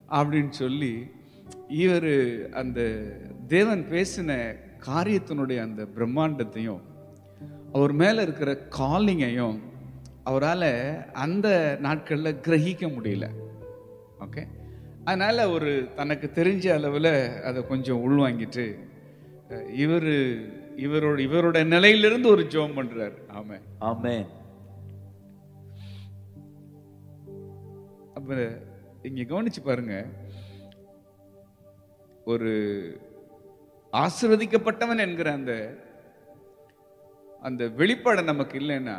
அப்படின்னு சொல்லி இவர் அந்த தேவன் பேசின காரியத்தினுடைய அந்த பிரம்மாண்டத்தையும் அவர் மேலே இருக்கிற காலிங்கையும் அவரால் அந்த நாட்களில் கிரகிக்க முடியல ஓகே அதனால் ஒரு தனக்கு தெரிஞ்ச அளவில் அதை கொஞ்சம் உள்வாங்கிட்டு இவர் இவரோட இவரோட நிலையிலிருந்து ஒரு ஜோம் பண்றாரு ஆமாம் Amen. அப்ப இங்க கவனிச்சு பாருங்க ஒரு ஆசிர்வதிக்கப்பட்டவன் என்கிற அந்த அந்த வெளிப்பாடு நமக்கு இல்லைன்னா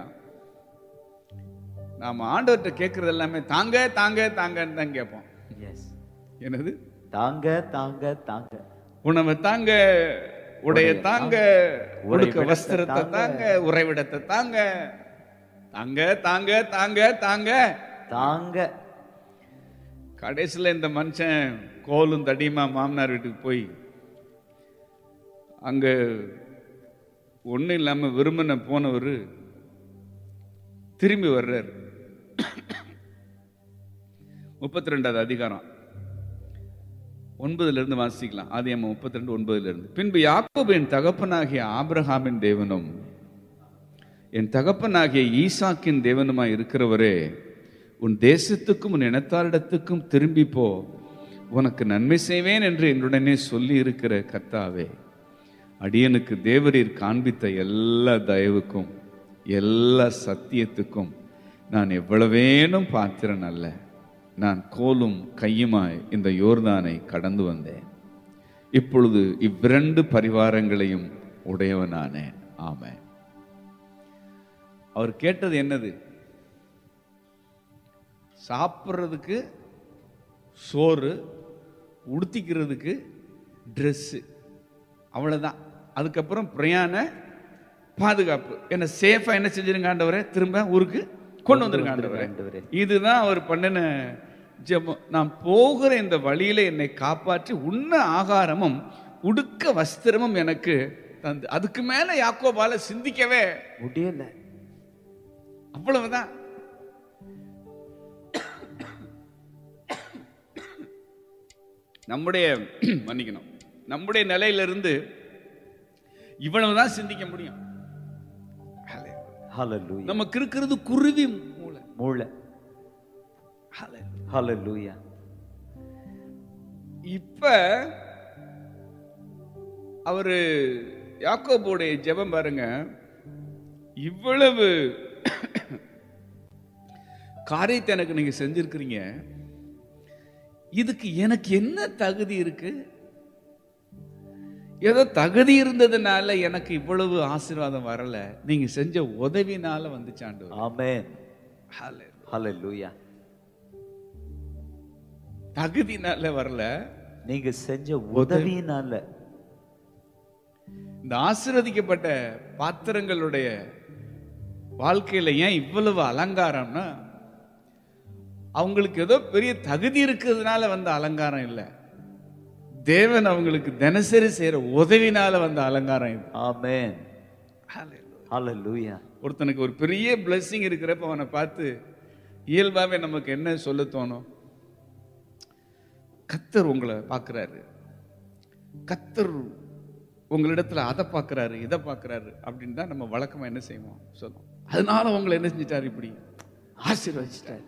நாம ஆண்டவர்கிட்ட கேட்கறது எல்லாமே தாங்க தாங்க தாங்கன்னு தான் கேட்போம் Yes. என்னது தாங்க தாங்க தாங்க உணவை தாங்க உடைய தாங்க உடுக்க உறைவிடத்தை வஸ்திரத்தை தாங்க. தாங்க உறைவிடத்தை தாங்க தாங்க தாங்க தாங்க தாங்க தாங்க கடைசியில் இந்த மனுஷன் கோலும் தடியுமா மாமனார் வீட்டுக்கு போய் அங்கே ஒன்றும் இல்லாமல் விரும்பின போனவர் திரும்பி வர்றார் முப்பத்தி ரெண்டாவது அதிகாரம் ஒன்பதுல இருந்து வாசிக்கலாம் ஆதி அம்மா முப்பத்தி ரெண்டு ஒன்பதுல இருந்து பின்பு யாக்கோபு என் தகப்பனாகிய ஆபிரகாமின் தேவனும் என் தகப்பனாகிய ஈசாக்கின் தேவனுமாய் இருக்கிறவரே உன் தேசத்துக்கும் உன் இனத்தாரிடத்துக்கும் திரும்பி போ உனக்கு நன்மை செய்வேன் என்று என்னுடனே சொல்லி இருக்கிற கர்த்தாவே அடியனுக்கு தேவரீர் காண்பித்த எல்லா தயவுக்கும் எல்லா சத்தியத்துக்கும் நான் எவ்வளவேனும் பாத்திரன் அல்ல நான் கோலும் கையுமாய் இந்த யோர்தானை கடந்து வந்தேன் இப்பொழுது இவ்விரண்டு பரிவாரங்களையும் உடையவனானேன் ஆமென் அவர் கேட்டது என்னது சாப்பிட்றதுக்கு சோறு உடுத்திக்கிறதுக்கு ட்ரெஸ்ஸு அவ்வளோதான் அதுக்கப்புறம் பிரயாண பாதுகாப்பு என்ன சேஃபாக என்ன செஞ்சிருங்க ஆண்டவரே திரும்ப ஊருக்கு கொண்டு வந்திருங்க ஆண்டவரே ஆண்டவரே. இதுதான் அவர் பண்ணின ஜெபம் நான் போகிற இந்த வழியில என்னை காப்பாற்றி உண்ண ஆகாரமும் உடுக்க வஸ்திரமும் எனக்கு தந்து அதுக்கு மேல யாக்கோபால சிந்திக்கவே முடியல அவ்வளவுதான் நம்முடைய மன்னிக்கணும் நம்முடைய நிலையிலிருந்து இவ்வளவுதான் சிந்திக்க முடியும் Hallelujah. நமக்கு இருக்கிறது குருவி மூளை மூளை Hallelujah. இப்ப அவரு யாக்கோபுடைய ஜெபம் பாருங்க இவ்வளவு காரியத்தை எனக்கு நீங்க செஞ்சிருக்கிறீங்க இதுக்கு எனக்கு என்ன தகுதி இருக்கு ஏதோ தகுதி இருந்ததுனால எனக்கு இவ்வளவு ஆசீர்வாதம் வரல நீங்க செஞ்ச உதவினால வந்துச்சாண்டு Amen. Hallelujah. தகுதினால வரல நீங்க செஞ்ச உதவினால இந்த ஆசீர்வதிக்கப்பட்ட பாத்திரங்களுடைய வாழ்க்கையில ஏன் இவ்வளவு அலங்காரம்னா அவங்களுக்கு ஏதோ பெரிய தகுதி இருக்கிறதுனால வந்த அலங்காரம் இல்லை தேவன் அவங்களுக்கு தினசரி செய்யற உதவினால வந்த அலங்காரம் இது Amen. Hallelujah. ஒருத்தனுக்கு ஒரு பெரிய blessing இருக்கிறப்ப அவனை பார்த்து இயல்பாவே நமக்கு என்ன சொல்ல தோணும் கத்தர் உங்களை பார்க்குறாரு கத்தர் உங்களிடத்துல அதை பார்க்குறாரு இதை பார்க்குறாரு அப்படின்னு தான் நம்ம வழக்கமா என்ன செய்வோம் சொல்லுவோம் அதனால உங்களை என்ன செஞ்சிட்டாரு இப்படி ஆசீர்வதிச்சிட்டாரு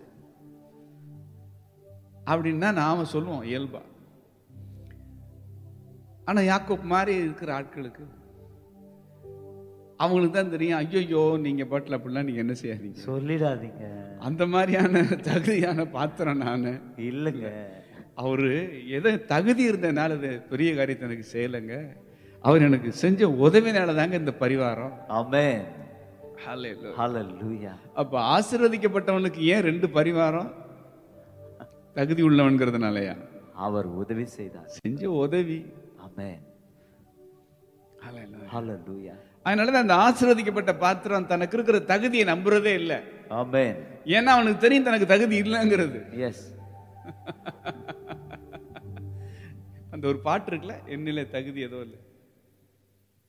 அப்படின்னு தான் நாம சொல்லுவோம் இயல்பா ஆனா யாக்கோப் மாதிரி இருக்கிற ஆட்களுக்கு அவங்களுக்கு தான் தெரியும் ஐயோ நீங்க பாட்டில் அப்படிலாம் நீங்க என்ன செய்யாதீங்க சொல்லிடாதீங்க அந்த மாதிரியான தகுதியான பாத்திரம் நான் இல்லைங்க அவரு எதை தகுதி இருந்தனால இது பெரிய காரியத்தை எனக்கு செய்யலைங்க அவர் எனக்கு செஞ்ச உதவினால தாங்க இந்த பரிவாரம் Amen. Hallelujah. Hallelujah. அப்ப ஆசீர்வதிக்கப்பட்டவனுக்கு ஏன் ரெண்டு பரிவாரம் தகுதி உள்ளவன்கிறதுனாலயா அவர் உதவி செய்தார் செஞ்ச உதவி Amen. Hallelujah. Hallelujah. அதனாலதான் அந்த ஆசீர்வதிக்கப்பட்ட பாத்திரம் தனக்கு இருக்கிற தகுதியை நம்புறதே இல்லை Amen. ஏன்னா அவனுக்கு தெரியும் தனக்கு தகுதி இல்லைங்கிறது Yes. அந்த ஒரு பாட்டு இருக்குல்ல என்னில தகுதி ஏதோ இல்லை